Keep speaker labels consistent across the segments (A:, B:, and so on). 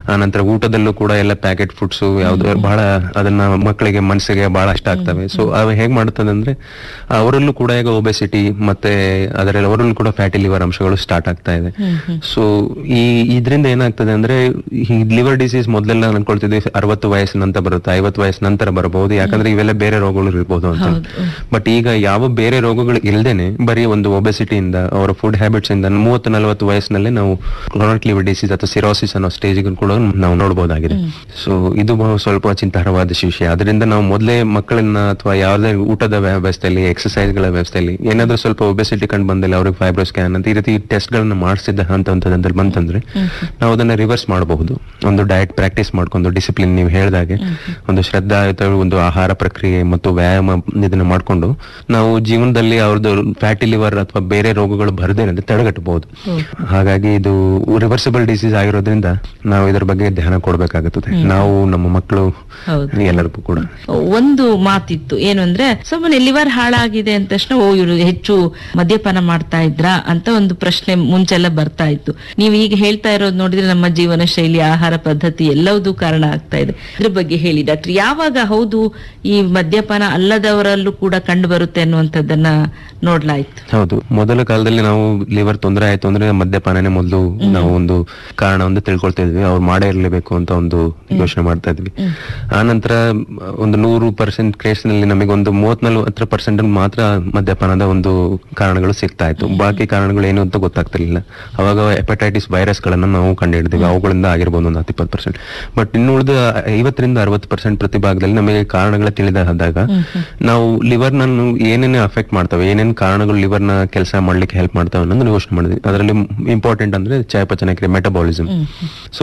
A: ಆ ನಂತರ ಊಟದಲ್ಲೂ ಕೂಡ ಎಲ್ಲ ಪ್ಯಾಕೆಟ್ ಫುಡ್ಸ್ ಯಾವ್ದು ಬಹಳ ಅದನ್ನ ಮಕ್ಕಳಿಗೆ ಮನಸ್ಸಿಗೆ ಬಹಳ ಇಷ್ಟ ಆಗ್ತವೆ ಸೊ ಅವು ಹೇಗ್ ಮಾಡುತ್ತದೆ ಅಂದ್ರೆ ಅವರಲ್ಲೂ ಕೂಡ ಈಗ ಒಬೆಸಿಟಿ ಮತ್ತೆ ಅದರಲ್ಲಿ ಅವರಲ್ಲೂ ಕೂಡ ಫ್ಯಾಟಿ ಲಿವರ್ ಅಂಶಗಳು ಸ್ಟಾರ್ಟ್ ಆಗ್ತಾ ಇದೆ ಸೊ ಈ ಇದರಿಂದ ಏನಾಗ್ತದೆ ಅಂದ್ರೆ ಈ ಲಿವರ್ ಡಿಸೀಸ್ ಮೊದಲೆಲ್ಲ ಅನ್ಕೊಳ್ತಿದ್ವಿ ಅರವತ್ತು ವಯಸ್ಸಿನ ನಂತರ ಬರುತ್ತೆ ಐವತ್ತು ವಯಸ್ಸಿನ ನಂತರ ಬರಬಹುದು ಯಾಕಂದ್ರೆ ಇವೆಲ್ಲ ಬೇರೆ ರೋಗಗಳು ಇರ್ಬೋದು ಅಂತ ಬಟ್ ಈಗ ಯಾವ ಬೇರೆ ರೋಗಗಳು ಇಲ್ದೇನೆ ಬರೀ ಒಂದು ಒಬೆಸಿಟಿಯಿಂದ ಅವರ ಫುಡ್ ಹ್ಯಾಬಿಟ್ಸ್ ಇಂದ ಮೂವತ್ತು ನಲವತ್ತು ವಯಸ್ಸಿನಲ್ಲೇ ನಾವು ಕ್ರಾನಿಕ್ ಲಿವರ್ ಡಿಸೀಸ್ ಅಥವಾ ಸಿರೋಸಿಸ್ ಅನ್ನೋ ಸ್ಟೇಜ್ ಕೂಡ ನಾವು ನೋಡಬಹುದಾಗಿದೆ ಸೊ ಇದು ಬಹು ಸ್ವಲ್ಪ ಚಿಂತಾರವಾದ ವಿಷಯ ಅದರಿಂದ ನಾವು ಮೊದಲೇ ಮಕ್ಕಳನ್ನ ಅಥವಾ ಯಾವುದೇ ಊಟದ ವ್ಯವಸ್ಥೆಯಲ್ಲಿ ಎಕ್ಸರ್ಸೈಸ್ ಗಳ ವ್ಯವಸ್ಥೆಯಲ್ಲಿ ಏನಾದ್ರೂ ಸ್ವಲ್ಪ ಒಬೆಸಿಟಿ ಕಂಡು ಬಂದಲ್ಲಿ ಅವ್ರಿಗೆ ಫೈಬ್ರೋ ಸ್ಕ್ಯಾನ್ ಅಂತ ಈ ರೀತಿ ಟೆಸ್ಟ್ ಗಳನ್ನ ಮಾಡಿಸಿದ ಹಂತದಲ್ಲಿ ಬಂತಂದ್ರೆ ನಾವು ಅದನ್ನ ರಿವರ್ಸ್ ಮಾಡಬಹುದು ಒಂದು ಡಯಟ್ ಪ್ರಾಕ್ಟೀಸ್ ಮಾಡ್ಕೊಂಡು ಡಿಸಿಪ್ಲಿನ್ ನೀವು ಹೇಳ್ದಾಗೆ ಒಂದು ಶ್ರದ್ಧಾಯುತ ಒಂದು ಆಹಾರ ಪ್ರಕ್ರಿಯೆ ಮತ್ತು ವ್ಯಾಯಾಮ ಇದನ್ನ ಮಾಡ್ಕೊಂಡು ನಾವು ಜೀವನದಲ್ಲಿ ಅವ್ರದ್ದು ಫ್ಯಾಟಿ ಲಿವರ್ ಅಥವಾ ಬೇರೆ ರೋಗಗಳು ಬರದೇನೆ ತಡೆಗಟ್ಟಬಹುದು ಹಾಗಾಗಿ ಇದು ರಿವರ್ಸಿಬಲ್ ಡಿಸೀಸ್ ಆಗಿರೋದ್ರಿಂದ ನಾವು ಇದರ ಬಗ್ಗೆ ಧ್ಯಾನ ಕೊಡ್ಬೇಕಾಗುತ್ತದೆ ನಾವು ನಮ್ಮ ಮಕ್ಕಳು
B: ಹೌದು
A: ಎಲ್ಲರಿಗೂ ಕೂಡ
B: ಒಂದು ಮಾತಿತ್ತು ಏನು ಅಂದ್ರೆ ಸುಮ್ಮನೆ ಲಿವರ್ ಹಾಳಾಗಿದೆ ಅಂದ ತಕ್ಷಣ ಓ ಇವರು ಹೆಚ್ಚು ಮದ್ಯಪಾನ ಮಾಡ್ತಾ ಇದ್ರಾ ಅಂತ ಒಂದು ಪ್ರಶ್ನೆ ಮುಂಚೆಲ್ಲ ಬರ್ತಾ ಇತ್ತು ನೀವು ಈಗ ಹೇಳ್ತಾ ಇರೋದು ನೋಡಿದ್ರೆ ನಮ್ಮ ಜೀವನ ಶೈಲಿ ಆಹಾರ ಪದ್ಧತಿ ಎಲ್ಲವೂ ಕಾರಣ ಆಗ್ತಾ ಇದೆ ಇದ್ರ ಬಗ್ಗೆ ಹೇಳಿ ಡಾಕ್ಟರ್ ಯಾವಾಗ ಹೌದು ಈ ಮದ್ಯಪಾನ ಅಲ್ಲದವರಲ್ಲೂ ಕೂಡ ಕಂಡು ಬರುತ್ತೆ ಅನ್ನುವಂಥದ್ದನ್ನ ನೋಡ್ಲಾಯ್ತು
A: ಹೌದು ಮೊದಲ ಕಾಲದಲ್ಲಿ ನಾವು ಲಿವರ್ ತೊಂದರೆ ಆಯ್ತು ಅಂದ್ರೆ ಮದ್ಯಪಾನನೇ ಮೊದಲು ನಾವು ಒಂದು ಕಾರಣ ಒಂದು ತಿಳ್ಕೊಳ್ತಾ ಇದ್ವಿ ಅವ್ರು ಮಾಡೇ ಇರ್ಲೇಬೇಕು ಅಂತ ಒಂದು ಯೋಚನೆ ಮಾಡ್ತಾ ಇದ್ವಿ ಆ ನಂತರ ಒಂದು ನೂರು ಪರ್ಸೆಂಟ್ ಕೇಸ್ ನಲ್ಲಿ ನಮಗೆ ಒಂದು ಮೂವತ್ ನಲ್ವತ್ತರ ಪರ್ಸೆಂಟ್ ಮಾತ್ರ ಮದ್ಯಪಾನದ ಒಂದು ಕಾರಣಗಳು ಸಿಗ್ತಾ ಇತ್ತು ಬಾಕಿ ಕಾರಣಗಳು ಏನು ಅಂತ ಗೊತ್ತಾಗ್ತಿರ್ಲಿಲ್ಲ ಅವಾಗ ಹೆಪಟೈಟಿಸ್ ವೈರಸ್ ಗಳನ್ನ ನಾವು ಕಂಡುಹಿಡಿದ್ವಿ ಅವುಗಳಿಂದ ಆಗಿರ್ಬೋದು ಒಂದು ಹತ್ತು ಇಪ್ಪತ್ತು ಪರ್ಸೆಂಟ್ ಬಟ್ ಇನ್ನು ಉಳಿದ ಐವತ್ತರಿಂದ ಅರವತ್ತು ಪರ್ಸೆಂಟ್ ಪ್ರತಿಭಾಗದಲ್ಲಿ ನಮಗೆ ಕಾರಣಗಳ ತಿಳಿದಾದಾಗ ನಾವು ಲಿವರ್ ನಾನು ಏನೇನು ಅಫೆಕ್ಟ್ ಮಾಡ್ತವೆ ಏನೇನ್ ಕಾರಣಗಳು ಲಿವರ್ ನ ಕೆಲಸ ಮಾಡ್ಲಿಕ್ಕೆ ಹೆಲ್ಪ್ ಮಾಡ್ತವೆ ಅನ್ನೋದು ಯೋಚನೆ ಮಾಡಿದ್ವಿ ಅದರಲ್ಲಿ ಇಂಪಾರ್ಟೆಂಟ್ ಅಂದ್ರೆ ಚಯಾಪಚನ ಕ್ರಿಯೆ ಮೆಟಬಾಲಿಸಮ್ ಸೊ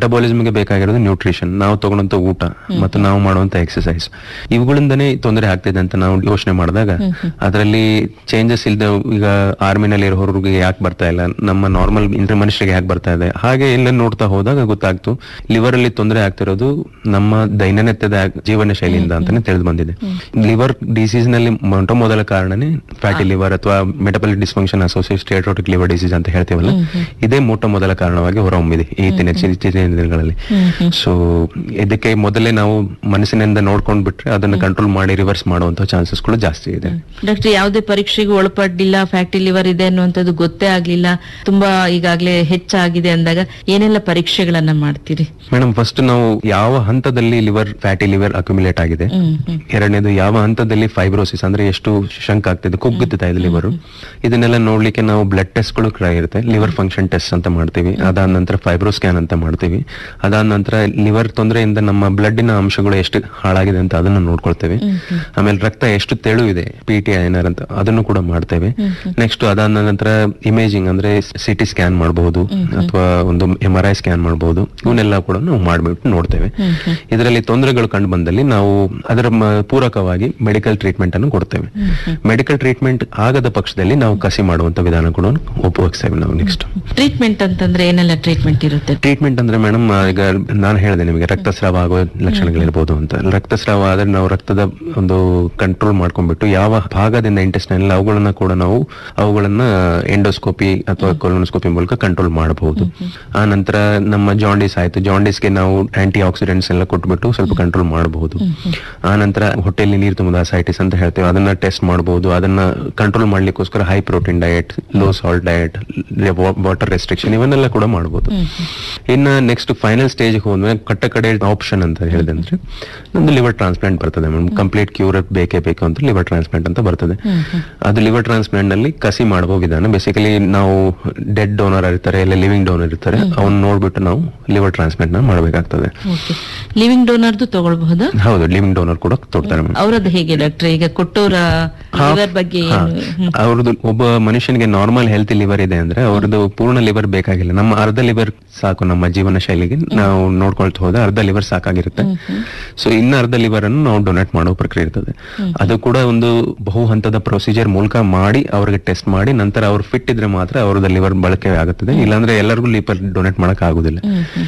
A: ಗೆ ಬೇಕಾಗಿರೋದು ನ್ಯೂಟ್ರಿಷನ್ ನಾವು ತಗೊಳ್ಳೋಂತ ಊಟ ಮತ್ತು ನಾವು ಮಾಡುವಂತ ಎಕ್ಸರ್ಸೈಸ್ ಇವುಗಳಿಂದನೇ ತೊಂದರೆ ಆಗ್ತಿದೆ ಅಂತ ನಾವು ಯೋಚನೆ ಮಾಡಿದಾಗ ಅದರಲ್ಲಿ ಚೇಂಜಸ್ ಇಲ್ಲದೆ ಈಗ ಆರ್ಮಿನಲ್ಲಿ ಇರೋರಿಗೆ ಯಾಕೆ ಬರ್ತಾ ಇಲ್ಲ ನಮ್ಮ ನಾರ್ಮಲ್ ಇಂದ್ರ ಮನುಷ್ಯರಿಗೆ ಯಾಕೆ ಬರ್ತಾ ಇದೆ ಹಾಗೆ ಎಲ್ಲ ನೋಡ್ತಾ ಹೋದಾಗ ಗೊತ್ತಾಗ್ತು ಲಿವರ್ ಅಲ್ಲಿ ತೊಂದರೆ ಆಗ್ತಿರೋದು ನಮ್ಮ ದೈನನಿತ್ಯದ ಜೀವನ ಶೈಲಿಯಿಂದ ಅಂತಾನೆ ತಿಳಿದು ಬಂದಿದೆ ಲಿವರ್ ಡಿಸೀಸ್ ನಲ್ಲಿ ಮೊಟ್ಟ ಮೊದಲ ಕಾರಣನೇ ಫ್ಯಾಟಿ ಲಿವರ್ ಅಥವಾ metabolic dysfunction associated steatotic liver disease ಅಂತ ಹೇಳ್ತೀವಲ್ಲ ಇದೇ ಮೊಟ್ಟ ಮೊದಲ ಕಾರಣವಾಗಿ ಹೊರಹೊಮ್ಮಿದೆ ಈತಿನ ಚಿನ್ನ ದಿನಗಳಲ್ಲಿ ಸೊ ಇದಕ್ಕೆ ಮೊದಲೇ ನಾವು ಮನಸ್ಸಿನಿಂದ ನೋಡ್ಕೊಂಡ್ ಬಿಟ್ರೆ ಅದನ್ನ ಕಂಟ್ರೋಲ್ ಮಾಡಿ ರಿವರ್ಸ್ ಮಾಡುವಂತ ಚಾನ್ಸಸ್ ಗಳು ಜಾಸ್ತಿ ಇದೆ
B: ಡಾಕ್ಟರ್ ಯಾವುದೇ ಪರೀಕ್ಷೆಗೂ ಒಳಪಡ್ಲಿಲ್ಲ ಫ್ಯಾಟಿ ಲಿವರ್ ಇದೆ ಅನ್ನುವಂಥದ್ದು ಗೊತ್ತೇ ಆಗ್ಲಿಲ್ಲ ತುಂಬಾ ಈಗಾಗ್ಲೇ ಹೆಚ್ಚಾಗಿದೆ ಅಂದಾಗ ಏನೆಲ್ಲ ಪರೀಕ್ಷೆಗಳನ್ನ ಮಾಡ್ತೀರಿ
A: ಮೇಡಮ್ ಫಸ್ಟ್ ನಾವು ಯಾವ ಹಂತದಲ್ಲಿ ಲಿವರ್ ಫ್ಯಾಟಿ ಲಿವರ್ ಅಕ್ಯುಮುಲೇಟ್ ಆಗಿದೆ
B: ಹ್ಮ್ ಹ್ಮ್
A: ಎರಡನೇದು ಯಾವ ಹಂತದಲ್ಲಿ ಫೈಬ್ರೋಸಿಸ್ ಅಂದ್ರೆ ಎಷ್ಟು ಶಂಕ ಆಗ್ತಿದೆ ಕುಗ್ಗುತ್ತಾ ಇದೆ ಲಿವರ್ ಇದನ್ನೆಲ್ಲ ನೋಡ್ಲಿಕ್ಕೆ ನಾವು ಬ್ಲಡ್ ಟೆಸ್ಟ್ ಗಳು ಕೂಡ ಇರುತ್ತೆ ಲಿವರ್ ಫಂಕ್ಷನ್ ಟೆಸ್ಟ್ ಅಂತ ಮಾಡ್ತೀವಿ ಅದಾದ ನಂತರ ಫೈಬ್ರೋ ಸ್ಕ್ಯಾನ್ ಅಂತ ಮಾಡ್ತೀವಿ ಅದಾದ ನಂತರ ಲಿವರ್ ತೊಂದರೆಯಿಂದ ನಮ್ಮ ಬ್ಲಡ್ಡಿನ ಅಂಶಗಳು ಎಷ್ಟು ಹಾಳಾಗಿದೆ ಅಂತ ಅದನ್ನು ನೋಡ್ಕೊಳ್ತೇವೆ ಆಮೇಲೆ ರಕ್ತ ಎಷ್ಟು ತೆಳು ಇದೆ ಪಿ ಟಿ ಐನರ್ ಅಂತ ಅದನ್ನು ಕೂಡ ಮಾಡ್ತೇವೆ ನೆಕ್ಸ್ಟ್ ಅದಾದ ನಂತರ ಇಮೇಜಿಂಗ್ ಅಂದ್ರೆ ಸಿಟಿ ಸ್ಕ್ಯಾನ್ ಮಾಡಬಹುದು ಅಥವಾ ಒಂದು ಎಂ ಆರ್ ಐ ಸ್ಕ್ಯಾನ್ ಮಾಡಬಹುದು ಇವನ್ನೆಲ್ಲ ಕೂಡ ನಾವು ಮಾಡ್ಬಿಟ್ಟು ನೋಡ್ತೇವೆ ಇದರಲ್ಲಿ ತೊಂದರೆಗಳು ಕಂಡು ಬಂದಲ್ಲಿ ನಾವು ಅದರ ಮ- ಪೂರಕವಾಗಿ ಮೆಡಿಕಲ್ ಟ್ರೀಟ್ಮೆಂಟ್ ಅನ್ನು ಕೊಡ್ತೇವೆ ಮೆಡಿಕಲ್ ಟ್ರೀಟ್ಮೆಂಟ್ ಆಗದ ಪಕ್ಷದಲ್ಲಿ ನಾವು ಕಸಿ ಮಾಡುವಂತ ವಿಧಾನ ಕೂಡ ಉಪಯೋಗಿಸ್ತೇವೆ ನಾವು ನೆಕ್ಸ್ಟ್
B: ಟ್ರೀಟ್ಮೆಂಟ್ ಅಂತಂದ್ರೆ ಏನೆಲ್ಲ ಟ್ರೀಟ್ಮೆಂಟ್ ಇರುತ್ತೆ
A: ಟ್ರೀಟ್ಮೆಂಟ್ ಅಂದ್ರೆ ಮೇಡಮ್ ಈಗ ನಾನು ಹೇಳಿದೆ ನಿಮಗೆ ರಕ್ತಸ್ರಾವ ಆಗುವ ಲಕ್ಷಣಗಳಿರ್ಬೋದು ಅಂತ ರಕ್ತಸ್ರಾವ ಆದ್ರೆ ನಾವು ರಕ್ತದ ಒಂದು ಕಂಟ್ರೋಲ್ ಮಾಡ್ಕೊಂಡ್ಬಿಟ್ಟು ಯಾವ ಭಾಗದಿಂದ ಇಂಟೆಸ್ಟೈನ್ ಅವುಗಳನ್ನ ಕೂಡ ನಾವು ಅವುಗಳನ್ನ ಎಂಡೋಸ್ಕೋಪಿ ಅಥವಾ ಕೊಲೋನೋಸ್ಕೋಪಿ ಮೂಲಕ ಕಂಟ್ರೋಲ್ ಮಾಡಬಹುದು ಆ ನಂತರ ನಮ್ಮ ಜಾಂಡೀಸ್ ಆಯ್ತು ಜಾಂಡೀಸ್ಗೆ ನಾವು ಆಂಟಿ ಆಕ್ಸಿಡೆಂಟ್ಸ್ ಎಲ್ಲ ಕೊಟ್ಬಿಟ್ಟು ಸ್ವಲ್ಪ ಕಂಟ್ರೋಲ್ ಮಾಡಬಹುದು ಆ ನಂತರ ಹೊಟ್ಟೆಯಲ್ಲಿ ನೀರು ತುಂಬದ ಅಸೈಟಿಸ್ ಅಂತ ಹೇಳ್ತೇವೆ ಅದನ್ನ ಟೆಸ್ಟ್ ಮಾಡಬಹುದು ಅದನ್ನ ಕಂಟ್ರೋಲ್ ಮಾಡ್ಲಿಕ್ಕೋಸ್ಕರ high protein diet low salt diet water restriction ಇವನ್ನೆಲ್ಲ ಕೂಡ ಮಾಡಬಹುದು ಇನ್ನ ನೆಕ್ಸ್ಟ್ ಫೈನಲ್ ಸ್ಟೇಜ್ ಹೋದ್ಮೇಲೆ ಕಟ್ಟ ಕಡೆ ಆಪ್ಷನ್ ಅಂತ ಹೇಳಿದಂದ್ರೆ ನಮ್ದು ಲಿವರ್ ಟ್ರಾನ್ಸ್ಪ್ಲಾಂಟ್ ಬರ್ತದೆ ಮೇಡಮ್ ಕಂಪ್ಲೀಟ್ ಕ್ಯೂರ್ ಬೇಕೇ ಬೇಕು ಅಂತ ಲಿವರ್ ಟ್ರಾನ್ಸ್ಪ್ಲಾಂಟ್ ಅಂತ ಬರ್ತದೆ ಅದು ಲಿವರ್ ಟ್ರಾನ್ಸ್ಪ್ಲಾಂಟ್ ನಲ್ಲಿ ಕಸಿ ಮಾಡುವ ವಿಧಾನ ಬೇಸಿಕಲಿ ನಾವು ಡೆಡ್ ಡೋನರ್ ಇರ್ತಾರೆ ಇಲ್ಲ ಲಿವಿಂಗ್ ಡೋನರ್ ಇರ್ತಾರೆ ಅವ್ನ ನೋಡ್ಬಿಟ್ಟು ನಾವು ಲಿವರ್ ಟ್ರಾನ್ಸ್ಪ್ಲಾಂಟ್ ನ ಮಾಡಬೇಕಾಗ್ತದೆ
B: ಓಕೆ ಲಿವಿಂಗ್ ಡೋನರ್ದು ತಗೊಳ್ಬಹುದಾ
A: ಹೌದು ಲಿವಿಂಗ್ ಡೋನರ್ ಕೂಡ ತೊಡ್ತಾರೆ ಮೇಡಮ್
B: ಅವರದ್ದು ಹೇಗೆ ಡಾಕ್ಟರ್ ಈಗ ಕೊಟ್ಟೋರ ಲಿವರ್ ಬಗ್ಗೆ ಏನು ಹ್ಮ್.
A: ಅವ್ರದ್ದು ಒಬ್ಬ ಮನುಷ್ಯನಿಗೆ ನಾರ್ಮಲ್ ಹೆಲ್ತಿ ಲಿವರ್ ಇದೆ ಅಂದ್ರೆ ಅವ್ರದ್ದು ಪೂರ್ಣ ಲಿವರ್ ಬೇಕಾಗಿಲ್ಲ ನಮ್ಮ ಅರ್ಧ ಲಿವರ್ ಸಾಕು ನಮ್ಮ ಜೀವನ ಶೈಲಿಗೆ ನಾವು ನೋಡ್ಕೊಳ್ತಾ ಹೋದ್ರೆ ಅರ್ಧ ಲಿವರ್ ಸಾಕಾಗಿರುತ್ತೆ ಸೊ ಇನ್ನ ಅರ್ಧ ಲಿವರ್ ಅನ್ನು ನಾವು ಡೊನೇಟ್ ಮಾಡೋ ಪ್ರಕ್ರಿಯೆ ಇರ್ತದೆ ಅದು ಕೂಡ ಒಂದು ಬಹು ಹಂತದ ಪ್ರೊಸೀಜರ್ ಮೂಲಕ ಮಾಡಿ ಅವ್ರಿಗೆ ಟೆಸ್ಟ್ ಮಾಡಿ ನಂತರ ಅವ್ರು ಫಿಟ್ ಇದ್ರೆ ಮಾತ್ರ ಅವ್ರದ್ದು ಲಿವರ್ ಬಳಕೆ ಆಗುತ್ತದೆ ಇಲ್ಲಾಂದ್ರೆ ಎಲ್ಲರಿಗೂ ಲಿವರ್ ಡೊನೇಟ್ ಮಾಡಕ್ ಆಗುದಿಲ್ಲ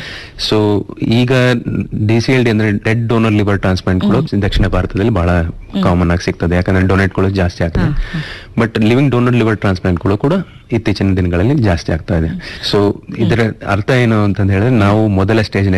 A: ಸೊ ಈಗ ಡಿ ಸಿ ಎಲ್ ಡಿ ಅಂದ್ರೆ ಡೆಡ್ ಡೋನರ್ ಲಿವರ್ ಟ್ರಾನ್ಸ್ಪ್ಲಾಂಟ್ ಕೂಡ ದಕ್ಷಿಣ ಭಾರತದಲ್ಲಿ ಬಹಳ ಕಾಮನ್ ಆಗಿ ಸಿಗ್ತದೆ ಯಾಕಂದ್ರೆ ಡೊನೇಟ್ ಗಳು ಜಾಸ್ತಿ ಆಗ್ತದೆ but living donor liver transplant ಗಳು ಕೂಡ ಇತ್ತೀಚಿನ ದಿನಗಳಲ್ಲಿ ಜಾಸ್ತಿ ಆಗ್ತಾ ಇದೆ ಸೊ ಇದರ ಅರ್ಥ ಏನು ಅಂತಂದ ಹೇಳಿದ್ರೆ ನಾವು ಮೊದಲ ಸ್ಟೇಜ್